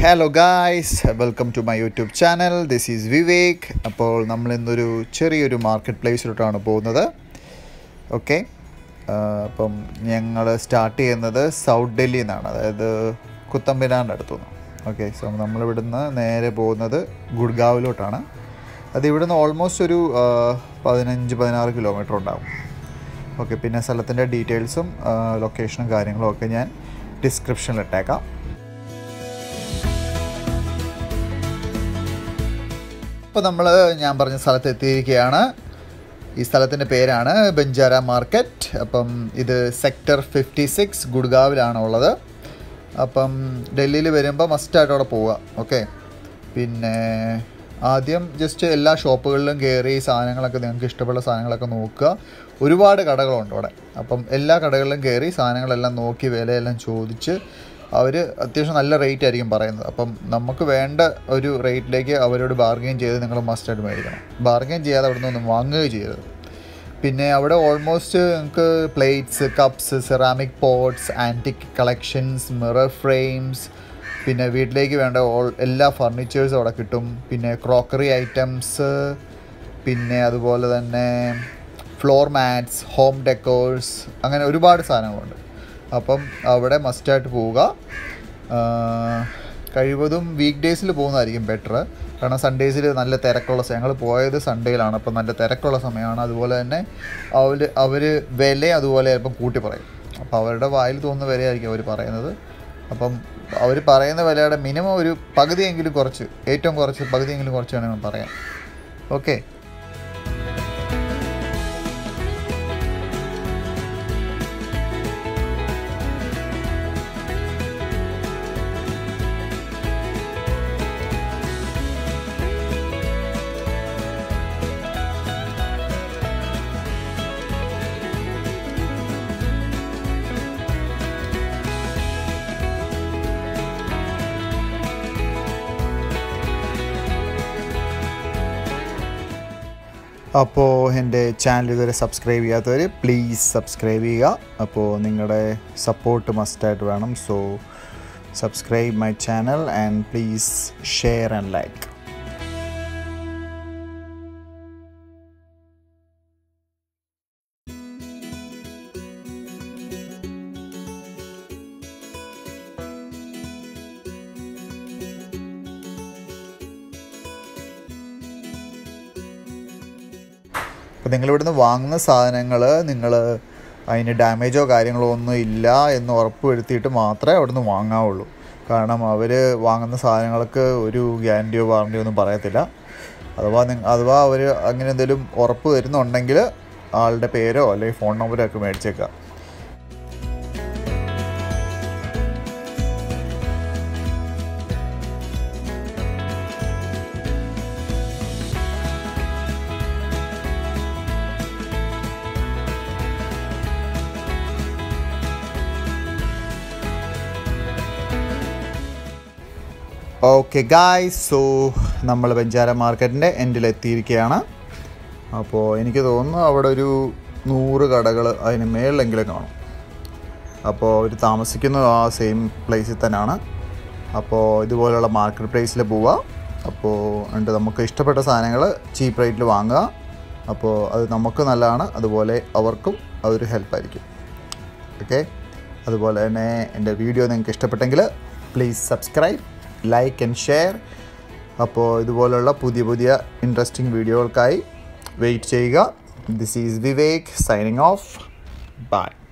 hello guys welcome to my YouTube channel this is Vivek അപ്പോൾ നമ്മൾ ഇന്നൊരു ചെറിയൊരു മാർക്കറ്റ് പ്ലേസിലോട്ടാണ് പോകുന്നത് ഓക്കെ അപ്പം ഞങ്ങൾ സ്റ്റാർട്ട് ചെയ്യുന്നത് സൗത്ത് ഡൽഹിയിൽ നിന്നാണ് അതായത് കുത്തമ്പിനാറിൻ്റെ അടുത്തുനിന്ന് ഓക്കെ സോ നമ്മളിവിടുന്ന് നേരെ പോകുന്നത് ഗുഡ്ഗാവിലോട്ടാണ് അത് ഇവിടുന്ന് ഓൾമോസ്റ്റ് ഒരു ആ, പതിനഞ്ച് പതിനാറ് കിലോമീറ്റർ ഉണ്ടാകും ഓക്കെ പിന്നെ സ്ഥലത്തിൻ്റെ ഡീറ്റെയിൽസും ലൊക്കേഷനും കാര്യങ്ങളും ഒക്കെ ഞാൻ ഡിസ്ക്രിപ്ഷനിൽ ഇട്ടേക്കാം അപ്പോൾ നമ്മൾ ഞാൻ പറഞ്ഞ സ്ഥലത്ത് എത്തിയിരിക്കുകയാണ് ഈ സ്ഥലത്തിൻ്റെ പേരാണ് ബഞ്ചാര മാർക്കറ്റ് അപ്പം ഇത് സെക്ടർ ഫിഫ്റ്റി സിക്സ് ഗുഡ്ഗാവിലാണ് ഉള്ളത് അപ്പം ഡൽഹിയിൽ വരുമ്പോൾ മസ്റ്റായിട്ട് അവിടെ പോവുക ഓക്കെ പിന്നെ ആദ്യം ജസ്റ്റ് എല്ലാ ഷോപ്പുകളിലും കയറി സാധനങ്ങളൊക്കെ നിങ്ങൾക്ക് ഇഷ്ടമുള്ള സാധനങ്ങളൊക്കെ നോക്കുക ഒരുപാട് കടകളുണ്ട് അവിടെ അപ്പം എല്ലാ കടകളിലും കയറി സാധനങ്ങളെല്ലാം നോക്കി വിലയെല്ലാം ചോദിച്ച് അവർ അത്യാവശ്യം നല്ല റേറ്റ് ആയിരിക്കും പറയുന്നത് അപ്പം നമുക്ക് വേണ്ട ഒരു റേറ്റിലേക്ക് അവരോട് ബാർഗെയിൻ ചെയ്ത് നിങ്ങൾ മസ്റ്റായിട്ട് മേടിക്കണം ബാർഗെയിൻ ചെയ്യാതെ അവിടെ നിന്നൊന്നും വാങ്ങുകയും ചെയ്യരുത് പിന്നെ അവിടെ ഓൾമോസ്റ്റ് നിങ്ങൾക്ക് plates cups ceramic pots antique collections mirror frames പിന്നെ വീട്ടിലേക്ക് വേണ്ട ഓൾ എല്ലാ ഫർണിച്ചേഴ്സും അവിടെ കിട്ടും പിന്നെ ക്രോക്കറി ഐറ്റംസ് പിന്നെ അതുപോലെ തന്നെ ഫ്ലോർ മാറ്റ്സ് ഹോം ഡെക്കോഴ്സ് അങ്ങനെ ഒരുപാട് സാധനങ്ങളുണ്ട് അപ്പം അവിടെ മസ്റ്റായിട്ട് പോവുക ആ, കഴിവതും വീക്ക് ഡേയ്സിൽ പോകുന്നതായിരിക്കും ബെറ്റർ കാരണം സൺഡേസിൽ നല്ല തിരക്കുള്ള സമയം ഞങ്ങൾ പോയത് സൺഡേയിലാണ് അപ്പം നല്ല തിരക്കുള്ള സമയമാണ് അതുപോലെ തന്നെ അവർ അവർ വില അതുപോലെ ചിലപ്പം കൂട്ടി പറയും അപ്പോൾ അവരുടെ വായിൽ തോന്നുന്ന വിലയായിരിക്കും അവർ പറയുന്നത് അപ്പം അവർ പറയുന്ന വിലയുടെ മിനിമം ഒരു പകുതിയെങ്കിലും കുറച്ച് ഏറ്റവും കുറച്ച് പകുതിയെങ്കിലും കുറച്ച് വേണമെങ്കിൽ പറയാം ഓക്കെ അപ്പോൾ എൻ്റെ ചാനൽ ഇതുവരെ സബ്സ്ക്രൈബ് ചെയ്യാത്തവർ പ്ലീസ് സബ്സ്ക്രൈബ് ചെയ്യുക അപ്പോൾ നിങ്ങളുടെ സപ്പോർട്ട് മസ്റ്റായിട്ട് വേണം so subscribe my channel and please share and like അപ്പോൾ നിങ്ങളിവിടുന്ന് വാങ്ങുന്ന സാധനങ്ങൾ നിങ്ങൾ അതിന് ഡാമേജോ കാര്യങ്ങളോ ഒന്നും ഇല്ല എന്ന് ഉറപ്പ് വരുത്തിയിട്ട് മാത്രമേ അവിടുന്ന് വാങ്ങാവുള്ളൂ കാരണം അവർ വാങ്ങുന്ന സാധനങ്ങൾക്ക് ഒരു ഗ്യാരൻറ്റിയോ വാറൻറ്റിയോ ഒന്നും പറയത്തില്ല അഥവാ നിങ്ങ അഥവാ അവർ അങ്ങനെ എന്തെങ്കിലും ഉറപ്പ് വരുന്നുണ്ടെങ്കിൽ ആളുടെ പേരോ അല്ലെങ്കിൽ ഫോൺ നമ്പറോ ഒക്കെ മേടിച്ചേക്കുക ഓക്കെ ഗായ്സ് സോ നമ്മൾ ബഞ്ചാര മാർക്കറ്റിൻ്റെ എൻഡിലെത്തിയിരിക്കുകയാണ് അപ്പോൾ എനിക്ക് തോന്നുന്നു അവിടെ ഒരു നൂറ് കടകൾ അതിന് മേളിലെങ്കിലും കാണും അപ്പോൾ അവർ താമസിക്കുന്നത് ആ സെയിം പ്ലേസിൽ തന്നെയാണ് അപ്പോൾ ഇതുപോലുള്ള മാർക്കറ്റ് പ്ലേസിൽ പോവുക അപ്പോൾ എന്നിട്ട് നമുക്ക് ഇഷ്ടപ്പെട്ട സാധനങ്ങൾ ചീപ്പ് റേറ്റിൽ വാങ്ങുക അപ്പോൾ അത് നമുക്ക് നല്ലതാണ് അതുപോലെ അവർക്കും അതൊരു ഹെൽപ്പായിരിക്കും ഓക്കെ അതുപോലെ തന്നെ എൻ്റെ വീഡിയോ നിങ്ങൾക്ക് ഇഷ്ടപ്പെട്ടെങ്കിൽ please subscribe like and share അപ്പോൾ ഇതുപോലുള്ള പുതിയ പുതിയ ഇൻട്രസ്റ്റിംഗ് വീഡിയോകൾക്കായി വെയിറ്റ് ചെയ്യുക this is Vivek signing off by